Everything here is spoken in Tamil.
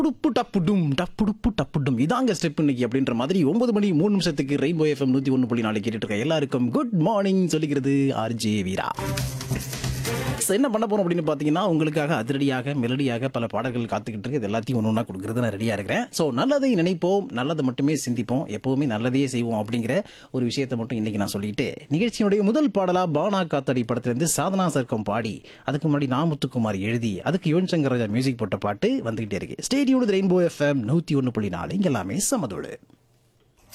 டப்புடுப்பு டப்புடும் டப்புடுப்பு டப்புடும் இதாங்க ஸ்டெப் இன்னைக்கு அப்படின்ற மாதிரி ஒன்பது மணி மூணு நிமிஷத்துக்கு ரெயின்போ எஃப்எம் நூத்தி ஒன்று புள்ளி நாலு கேட்டுட்டு இருக்க எல்லாருக்கும் குட் மார்னிங் சொல்லிக்கிறது ஆர்ஜே வீரா So, என்ன பண்ண போறோம் அப்படின்னு பார்த்தீங்கன்னா உங்களுக்காக அதிரடியாக மெலடியாக பல பாடல்கள் காத்துக்கிட்டு இருக்கு இது எல்லாத்தையும் ஒன்று ஒன்றா கொடுக்குறது நான் ரெடியாக இருக்கிறேன் ஸோ நல்லதை நினைப்போம் நல்லதை மட்டுமே சிந்திப்போம் எப்பவுமே நல்லதையே செய்வோம் அப்படிங்கிற ஒரு விஷயத்தை மட்டும் இன்னைக்கு நான் சொல்லிட்டு நிகழ்ச்சியினுடைய முதல் பாடலா பானா காத்தடி படத்திலிருந்து சாதனா சர்க்கம் பாடி அதுக்கு முன்னாடி நாமுத்துக்குமார் எழுதி அதுக்கு யுவன் சங்கர் ராஜா மியூசிக் போட்ட பாட்டு வந்துகிட்டே இருக்கு ஸ்டேடியோட ரெயின்போ எஃப்எம் நூற்றி ஒன்று புள்ளி நாலு இங்க எல்லாமே சமதோடு